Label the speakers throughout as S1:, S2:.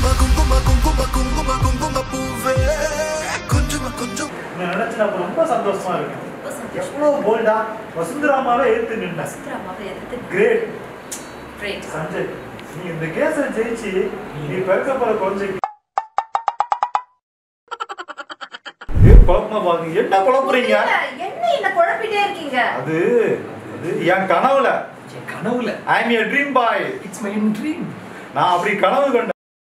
S1: குங்கும குங்கும குங்கும குங்கும பூவே கொஞ்சமா கொஞ்சம்
S2: நான் நினைச்சு நான் ரொம்ப சந்தோஷமா இருக்கேன்
S3: ரொம்ப சந்தோஷம்
S2: எவ்வளவு போல்டா வசுந்தராமாவே எடுத்து நின்ன
S3: வசுந்தராமாவை எதிர்த்து
S2: கிரேட்
S3: Great.
S2: சஞ்சய் நீ இந்த கேஸை ஜெயிச்சு நீ பிறக்க போற குழந்தைக்கு ஏ, குழப்பமா பாருங்க என்ன குழப்புறீங்க
S3: புரியல, என்ன என்ன குழப்பிட்டே இருக்கீங்க
S2: அது அது என் கனவுல
S4: என் கனவுல
S2: I am a dream boy
S4: it's my dream
S2: நான் அப்படி கனவு கண்டேன்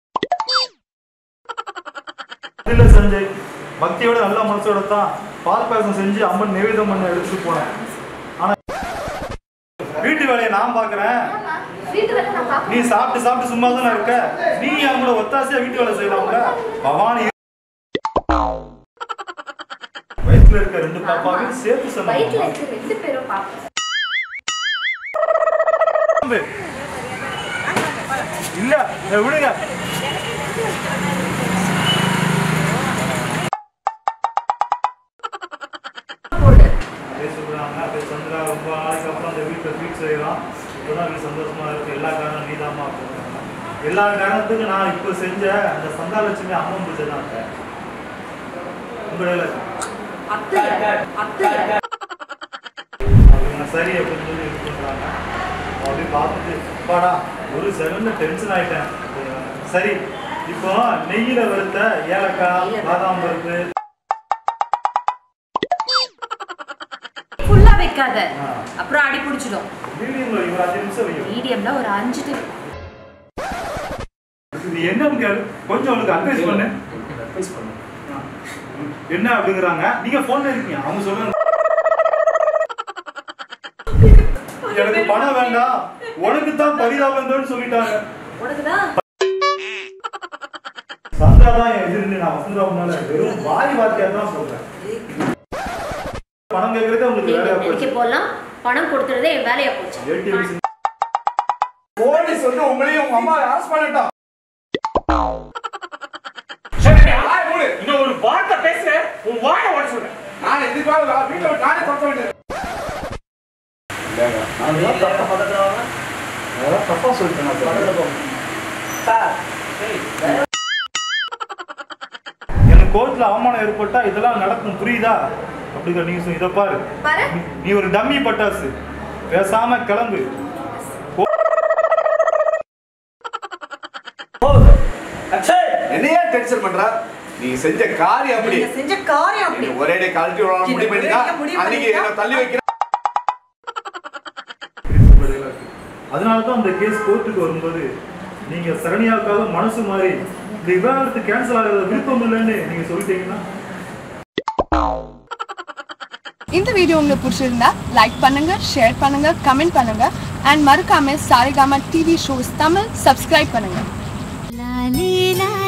S2: இல்ல சஞ்சய் பக்தியோட நல்ல மனசோட தான் பால் பாயசம் செஞ்சு அம்மன் நிவேதம் பண்ண எடுத்துட்டு போனேன் ஆனா வீட்டு வேலையை நான் பாக்குறேன்
S3: ஆமா, வீட்டு வேலை நான்
S2: நீ
S3: பார்க்கணும்.
S2: சாப்பிட்டு சாப்பிட்டு சும்மா தானே இருக்க நீ அவங்கள ஒத்தாசையா வீட்டு வேலை செய்யலாம்ல பவானி வயிற்றுல இருக்க ரெண்டு பாப்பாவையும் சேர்த்து
S3: வயித்துல
S2: சொன்னாங்க
S3: இருக்க ரெண்டு பேரும் பார்ப்போம்.
S2: இல்ல இதை விடுங்க
S3: போடு.
S2: அப்படியே சொல்றாங்க அப்படியே சந்திரா ரொம்ப நாளைக்கு அப்புறம் அந்த வீட்டில் ஃபீட் செய்யலாம் இப்போதான் வீடு சந்தோஷமா இருக்கு எல்லா காரணம் நீதாம்மா அப்படின்னாங்க எல்லா காரணத்துக்கும் நான் இப்போ செஞ்ச அந்த சந்தாலட்சுமி அம்மன் பூஜை தான் அத்தை. உங்க வேலை
S3: அத்தையா? அத்தையா?
S2: அவங்க சரி அப்படின்னு சொல்லி இது பண்றாங்க அப்படி பார்த்துட்டு பாடா ஒரு செகண்ட் டென்ஷன் ஆயிட்டேன் சரி இப்போ நெய்யில வறுத்த ஏலக்காய் பாதாம் பருப்பு
S3: ஃபுல்லா வைக்காத
S2: ஆ.
S3: அப்புறம் அடி பிடிச்சிடும்
S2: மீடியம்ல ஒரு அஞ்சு நிமிஷம் வையும்
S3: மீடியம்ல ஒரு அஞ்சு டு
S2: இது என்னன்னு கேளு கொஞ்சம் உனக்கு அட்வைஸ் பண்ணு
S4: அட்வைஸ் பண்ணு
S2: என்ன அப்படிங்கிறாங்க நீங்க போன்ல இருக்கீங்க அவங்க சொல்றாங்க எனக்கு பணம் வேண்டாம் உனக்கு தான் பரிதாபம் சொல்லிட்டாங்க
S3: உனக்குதான்
S2: சந்தா தான் என் எதிர்னு நான் வசந்தா முன்னால வெறும் வாய் வார்த்தையா தான் சொல்றேன் பணம் கேட்கறதே உங்களுக்கு வேலையா
S3: நினைக்க
S2: போச்சு
S3: போலாம் பணம் கொடுத்துறதே என் வேலையா போச்சு
S2: ATM
S5: போலீஸ் வந்து உங்களையும் உங்க அம்மா அரெஸ்ட் பண்ணட்டும் வாய் மூடு.
S4: இன்னும் ஒரு வார்த்தை பேசுற உன் வாயை உடச்சு விடுறேன்
S5: நான் இதுக்கு மேல வீட்டை விட்டு நானே துரத்த வேண்டியது
S2: அதெல்லாம் தப்பா- அதெல்லாம் தப்பா சொல்லிட்டேன் எனக்கு கோர்ட்ல அவமானம் ஏற்பட்டா இதெல்லாம் நடக்கும் புரியுதா அப்படிங்கிற நீங்க சொல்~ இதை பாரு
S3: பாரு
S2: நீ- நீ ஒரு டம்மி பட்டாசு பேசாம கிளம்பு
S5: என்னையே டென்ஷன் பண்ற நீ செஞ்ச காரியம் அப்படி
S6: நீங்க செஞ்ச காரியம் அப்படி
S5: நீ ஒரே டே கழட்டி விடலாம்
S6: நீங்க
S5: முடிவு பண்ணிட்டா
S6: ஒரே முடிவு
S5: அன்னைக்கு
S6: பண்ணிட்டா?
S5: என்ன தள்ளி வைக்கிற
S2: அதனால தான் அந்த கேஸ் கோர்ட்டுக்கு வரும்போது நீங்க சரணியாவுக்காக மனசு மாறி இந்த விவாகரத்து கேன்சல் ஆகிறது விருப்பம் இல்லைன்னு நீங்க சொல்லிட்டீங்கன்னா
S7: இந்த வீடியோ உங்களுக்கு பிடிச்சிருந்தா லைக் பண்ணுங்க ஷேர் பண்ணுங்க கமெண்ட் பண்ணுங்க அண்ட் மறக்காம Saregama TV shows Tamil subscribe பண்ணுங்க
S8: La li la